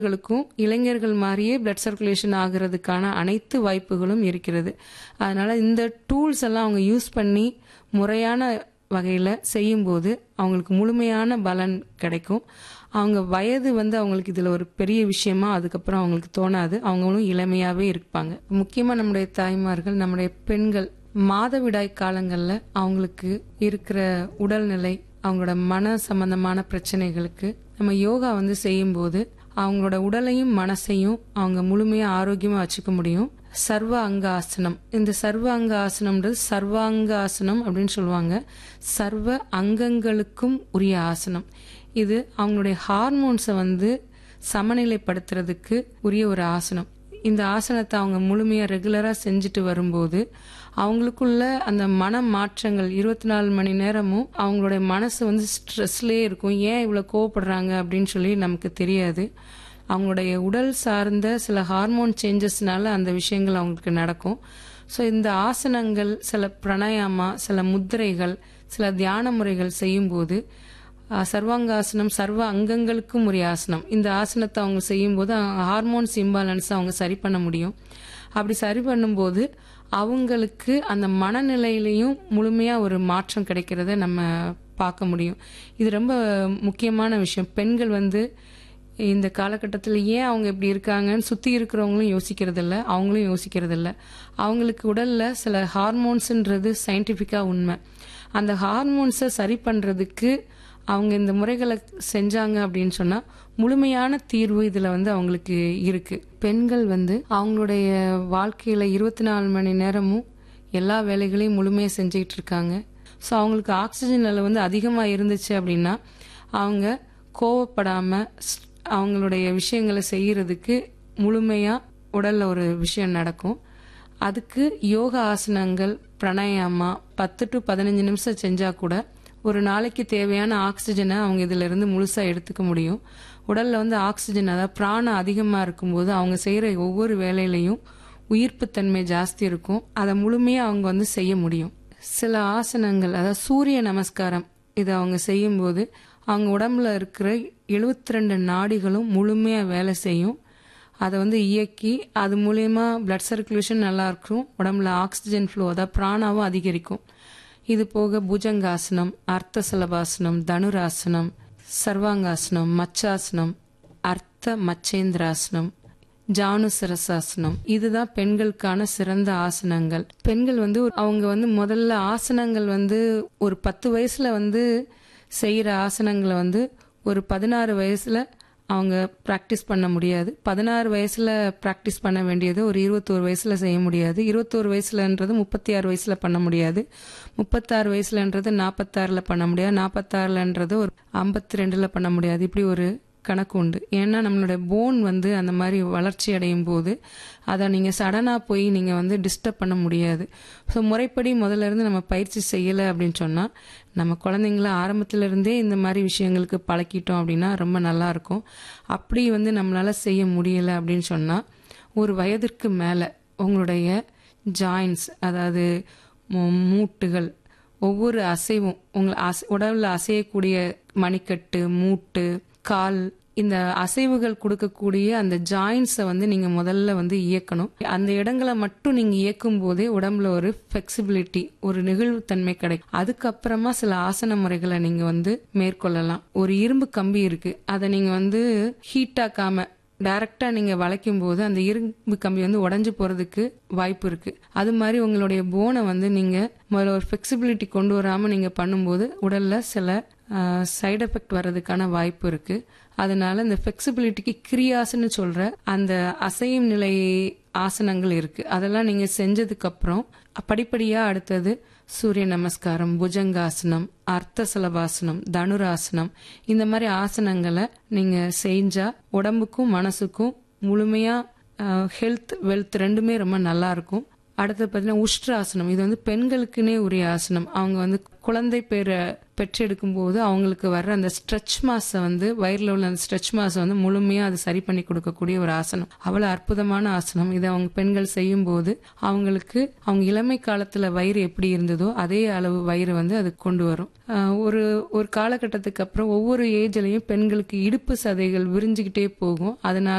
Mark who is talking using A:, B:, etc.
A: களுக்கும் இளைஞர்கள் மாதிரியே பிளட் சர்க்குலேஷன் ஆகிறதுக்கான அனைத்து வாய்ப்புகளும் இருக்கிறது அதனால இந்த டூல்ஸ் எல்லாம் அவங்க யூஸ் பண்ணி முறையான வகையில் செய்யும்போது அவங்களுக்கு முழுமையான பலன் கிடைக்கும் அவங்க வயது வந்து அவங்களுக்கு இதில் ஒரு பெரிய விஷயமா அதுக்கப்புறம் அவங்களுக்கு தோணாது அவங்களும் இளமையாகவே இருப்பாங்க முக்கியமாக நம்முடைய தாய்மார்கள் நம்முடைய பெண்கள் மாதவிடாய் காலங்களில் அவங்களுக்கு இருக்கிற உடல்நிலை அவங்களோட மன சம்பந்தமான பிரச்சனைகளுக்கு நம்ம யோகா வந்து செய்யும்போது அவங்களோட உடலையும் மனசையும் அவங்க முழுமையா ஆரோக்கியமா வச்சுக்க முடியும் சர்வ அங்க ஆசனம் இந்த சர்வ அங்க ஆசனம்ன்றது சர்வாங்க ஆசனம் அப்படின்னு சொல்லுவாங்க சர்வ அங்கங்களுக்கும் உரிய ஆசனம் இது அவங்களுடைய ஹார்மோன்ஸை வந்து சமநிலைப்படுத்துறதுக்கு உரிய ஒரு ஆசனம் இந்த ஆசனத்தை அவங்க முழுமையா ரெகுலரா செஞ்சுட்டு வரும்போது அவங்களுக்குள்ள அந்த மன மாற்றங்கள் இருபத்தி நாலு மணி நேரமும் அவங்களுடைய மனசு வந்து ஸ்ட்ரெஸ்லேயே இருக்கும் ஏன் இவ்வளோ கோவப்படுறாங்க அப்படின்னு சொல்லி நமக்கு தெரியாது அவங்களுடைய உடல் சார்ந்த சில ஹார்மோன் சேஞ்சஸ்னால அந்த விஷயங்கள் அவங்களுக்கு நடக்கும் ஸோ இந்த ஆசனங்கள் சில பிராணாயாமா சில முத்திரைகள் சில தியான முறைகள் செய்யும்போது அஹ், சர்வாங்காசனம் சர்வ அங்கங்களுக்கும் உரிய ஆசனம் இந்த ஆசனத்தை அவங்க செய்யும்போது ஹார்மோன்ஸ் இம்பாலன்ஸ் அவங்க சரி பண்ண முடியும் அப்படி சரி பண்ணும்போது அவங்களுக்கு அந்த மனநிலையிலையும் முழுமையா ஒரு மாற்றம் கிடைக்கிறத நம்ம பார்க்க முடியும் இது ரொம்ப முக்கியமான விஷயம் பெண்கள் வந்து இந்த காலகட்டத்தில் ஏன் அவங்க இப்படி இருக்காங்கன்னு சுற்றி இருக்கிறவங்களும் யோசிக்கிறது இல்ல அவங்களும் யோசிக்கிறது இல்ல அவங்களுக்கு உடல்ல சில ஹார்மோன்ஸ்ன்றது சயின்டிஃபிக்காக உண்மை அந்த ஹார்மோன்ஸை சரி பண்ணுறதுக்கு அவங்க இந்த முறைகளை செஞ்சாங்க அப்படின்னு சொன்னா முழுமையான தீர்வு இதுல வந்து அவங்களுக்கு இருக்கு பெண்கள் வந்து அவங்களுடைய வாழ்க்கையில இருபத்தி நாலு மணி நேரமும் எல்லா வேலைகளையும் முழுமையாக செஞ்சுக்கிட்டு இருக்காங்க ஸோ அவங்களுக்கு ஆக்சிஜன் லெவல் வந்து அதிகமாக இருந்துச்சு அப்படின்னா அவங்க கோவப்படாம ஸ்- அவங்களுடைய விஷயங்களை செய்யறதுக்கு முழுமையா உடல்ல ஒரு விஷயம் நடக்கும் அதுக்கு யோகா ஆசனங்கள் பிராணாயாமா பத்து டு பதினஞ்சு நிமிஷம் செஞ்சா கூட ஒரு நாளைக்கு தேவையான ஆக்சிஜனை அவங்க இதுல இருந்து முழுசா எடுத்துக்க முடியும் உடல்ல வந்து ஆக்சிஜன் அதாவது பிராணம் அதிகமா இருக்கும்போது அவங்க செய்யற ஒவ்வொரு வேலையிலையும் உயிர்ப்புத்தன்மை ஜாஸ்தி இருக்கும் அதை முழுமையா அவங்க வந்து செய்ய முடியும் சில ஆசனங்கள் அதாவது சூரிய நமஸ்காரம் இதை அவங்க செய்யும்போது அவங்க உடம்புல இருக்கிற 72 ரெண்டு நாடிகளும் முழுமையா வேலை செய்யும் அதை வந்து இயக்கி அது மூலயமா பிளட் சர்க்குலேஷன் நல்லா இருக்கும் உடம்புல ஆக்சிஜன் ஃப்ளோ அதாவது பிராணாவும் அதிகரிக்கும் இது போக புஜங்காசனம் அர்த்த சலபாசனம் தனுராசனம் சர்வாங்காசனம் மச்சாசனம் அர்த்த மச்சேந்திராசனம் ஜானுசரசாசனம் இதுதான் பெண்களுக்கான சிறந்த ஆசனங்கள் பெண்கள் வந்து ஒரு- அவங்க வந்து முதல்ல ஆசனங்கள் வந்து ஒரு பத்து வயசுல வந்து செய்யற ஆசனங்களை வந்து ஒரு பதினாறு வயசுல அவங்க ப்ராக்டிஸ் பண்ண முடியாது பதினாறு வயசுல ப்ராக்டிஸ் பண்ண வேண்டியது ஒரு இருபத்தோரு வயசுல செய்ய முடியாது இருபத்தோரு வயசுலன்றது முப்பத்தி ஆறு வயசுல பண்ண முடியாது முப்பத்தாறு வயசுலன்றது நாற்பத்தாறுல பண்ண முடியாது நாற்பத்தாறுலன்றது ஒரு ஐம்பத்தி ரெண்டுல பண்ண முடியாது இப்படி ஒரு கணக்கு உண்டு ஏன்னா நம்மளோட போன் வந்து அந்த மாதிரி வளர்ச்சி அடையும் போது அதை நீங்கள் சடனாக போய் நீங்கள் வந்து டிஸ்டர்ப் பண்ண முடியாது ஸோ முறைப்படி முதல்ல இருந்து நம்ம பயிற்சி செய்யலை அப்படின்னு சொன்னால் நம்ம குழந்தைங்கள ஆரம்பத்துல இருந்தே இந்த மாதிரி விஷயங்களுக்கு பழக்கிட்டோம் அப்படின்னா ரொம்ப நல்லா இருக்கும் அப்படி வந்து நம்மளால செய்ய முடியலை அப்படின்னு சொன்னால் ஒரு வயதிற்கு மேலே உங்களுடைய ஜாயின்ஸ் அதாவது மூ- மூட்டுகள் ஒவ்வொரு அசைவும் உங்களை அசை உடல்ல அசையக்கூடிய மணிக்கட்டு மூட்டு கால் இந்த அசைவுகள் கொடுக்கக்கூடிய அந்த ஜாயின்ஸை வந்து நீங்க முதல்ல வந்து இயக்கணும் அந்த இடங்களை மட்டும் நீங்க இயக்கும் போதே உடம்புல ஒரு ஃபிளெக்சிபிலிட்டி ஒரு நெகிழ்வுத்தன்மை கிடைக்கும் அதுக்கப்புறமா சில ஆசன முறைகளை நீங்க வந்து மேற்கொள்ளலாம் ஒரு இரும்பு கம்பி இருக்கு அதை நீங்க வந்து ஹீட் ஆக்காம டைரக்டா நீங்க வளைக்கும் போது அந்த இரும்பு கம்பி வந்து உடைஞ்சு போறதுக்கு வாய்ப்பு இருக்கு அது மாதிரி உங்களுடைய போனை வந்து நீங்க முதல்ல ஒரு ஃபிளெக்சிபிலிட்டி கொண்டு வராம நீங்க பண்ணும்போது உடல்ல சில சைடு எஃபெக்ட் வர்றதுக்கான வாய்ப்பு இருக்கு அதனால இந்த ஃபிளெக்சிபிலிட்டிக்கு கிரியாஸ்னு சொல்ற அந்த அசையும் நிலை ஆசனங்கள் இருக்கு அதெல்லாம் நீங்க செஞ்சதுக்கு அப்புறம் படிப்படியா அடுத்தது சூரிய நமஸ்காரம் புஜங்காசனம் அர்த்த சலபாசனம் தனுராசனம் இந்த மாதிரி ஆசனங்களை நீங்க செஞ்சா உடம்புக்கும் மனசுக்கும் முழுமையா ஹெல்த் வெல்த் ரெண்டுமே ரொம்ப நல்லா இருக்கும் அடுத்து பார்த்தீங்கன்னா உஷ்ட்ராசனம் இது வந்து பெண்களுக்குனே உரிய ஆசனம் அவங்க வந்து குழந்தை பெற பெற்றெடுக்கும் போது அவங்களுக்கு வர்ற அந்த ஸ்ட்ரெச் மாஸை வந்து வயிறில் உள்ள அந்த ஸ்ட்ரெச் மாஸை வந்து முழுமையாக அது சரி பண்ணி கொடுக்கக்கூடிய ஒரு ஆசனம் அவ்வளோ அற்புதமான ஆசனம் இதை அவங்க பெண்கள் செய்யும் போது அவங்களுக்கு அவங்க இளமை காலத்தில் வயிறு எப்படி இருந்ததோ அதே அளவு வயிறு வந்து அது கொண்டு வரும் ஆஹ் ஒரு ஒரு காலகட்டத்துக்கு அப்புறம் ஒவ்வொரு ஏஜ்லையும் பெண்களுக்கு இடுப்பு சதைகள் விரிஞ்சுக்கிட்டே போகும் அதனால